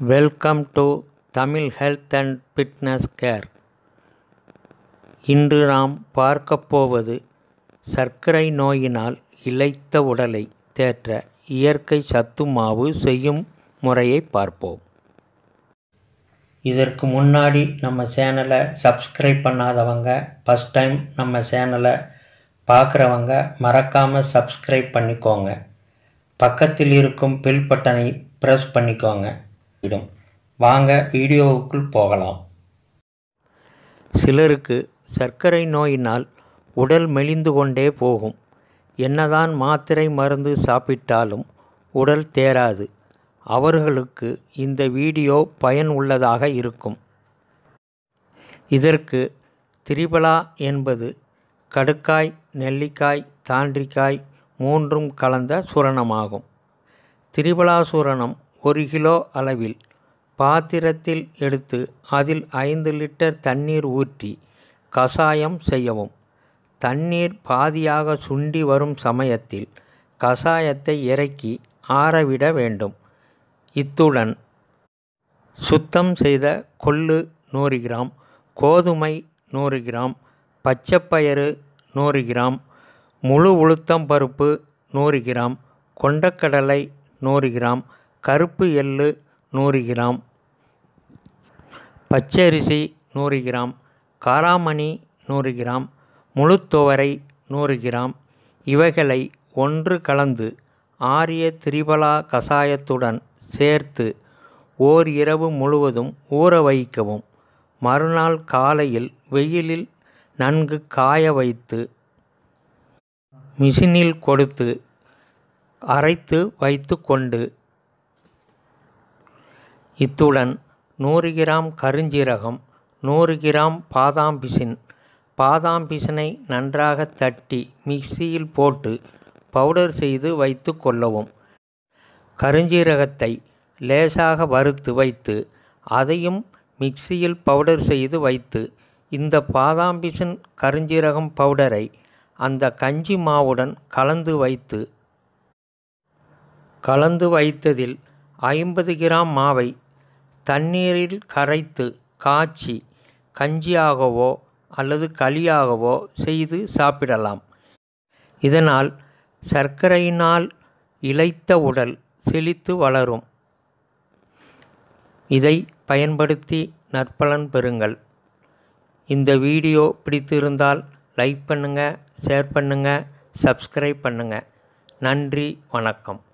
welcome to Tamil health and fitness care இன்று நாம் பார்க்கப் போவது சர்க்கரை நோயினால் இளைத்த உடலை தேற்ற இயற்கை சத்து மாவு செய்யும் முறையை பார்ப்போம் இதற்கு முன்னாடி நம்ம சேனலை சப்ஸ்கிரைப் பண்ணாதவங்க ஃபஸ்ட் டைம் நம்ம சேனலை பார்க்குறவங்க மறக்காமல் சப்ஸ்கிரைப் பண்ணிக்கோங்க பக்கத்தில் இருக்கும் பெல் பட்டனை ப்ரெஸ் பண்ணிக்கோங்க விடும் வாங்க வீடியோவுக்குள் போகலாம் சிலருக்கு சர்க்கரை நோயினால் உடல் மெலிந்து கொண்டே போகும் என்னதான் மாத்திரை மருந்து சாப்பிட்டாலும் உடல் தேராது அவர்களுக்கு இந்த வீடியோ பயன் உள்ளதாக இருக்கும் இதற்கு திரிபலா என்பது கடுக்காய் நெல்லிக்காய் தாண்டிக்காய் மூன்றும் கலந்த சூரணமாகும் திரிபலா சூரணம் ஒரு கிலோ அளவில் பாத்திரத்தில் எடுத்து அதில் ஐந்து லிட்டர் தண்ணீர் ஊற்றி கசாயம் செய்யவும் தண்ணீர் பாதியாக சுண்டி வரும் சமயத்தில் கசாயத்தை இறக்கி ஆறவிட வேண்டும் இத்துடன் சுத்தம் செய்த கொள்ளு நூறு கிராம் கோதுமை நூறு கிராம் பச்சைப்பயிறு நூறு கிராம் முழு உளுத்தம் பருப்பு நூறு கிராம் கொண்டக்கடலை நூறு கிராம் கருப்பு எள்ளு நூறு கிராம் பச்சரிசி நூறு கிராம் காராமணி நூறு கிராம் முழுத்துவரை நூறு கிராம் இவைகளை ஒன்று கலந்து ஆரிய திரிபலா கசாயத்துடன் சேர்த்து ஓர் இரவு முழுவதும் ஊற வைக்கவும் மறுநாள் காலையில் வெயிலில் நன்கு காய வைத்து மிஷினில் கொடுத்து அரைத்து வைத்து கொண்டு இத்துடன் நூறு கிராம் கருஞ்சீரகம் நூறு கிராம் பாதாம் பிசின் பாதாம் பிசினை நன்றாக தட்டி மிக்சியில் போட்டு பவுடர் செய்து வைத்து கொள்ளவும் கருஞ்சீரகத்தை லேசாக வறுத்து வைத்து அதையும் மிக்சியில் பவுடர் செய்து வைத்து இந்த பாதாம் பிசின் கருஞ்சீரகம் பவுடரை அந்த கஞ்சி மாவுடன் கலந்து வைத்து கலந்து வைத்ததில் ஐம்பது கிராம் மாவை தண்ணீரில் கரைத்து காய்ச்சி கஞ்சியாகவோ அல்லது களியாகவோ செய்து சாப்பிடலாம் இதனால் சர்க்கரையினால் இளைத்த உடல் செழித்து வளரும் இதை பயன்படுத்தி நற்பலன் பெறுங்கள் இந்த வீடியோ பிடித்திருந்தால் லைக் பண்ணுங்கள் ஷேர் பண்ணுங்கள் சப்ஸ்கிரைப் பண்ணுங்கள் நன்றி வணக்கம்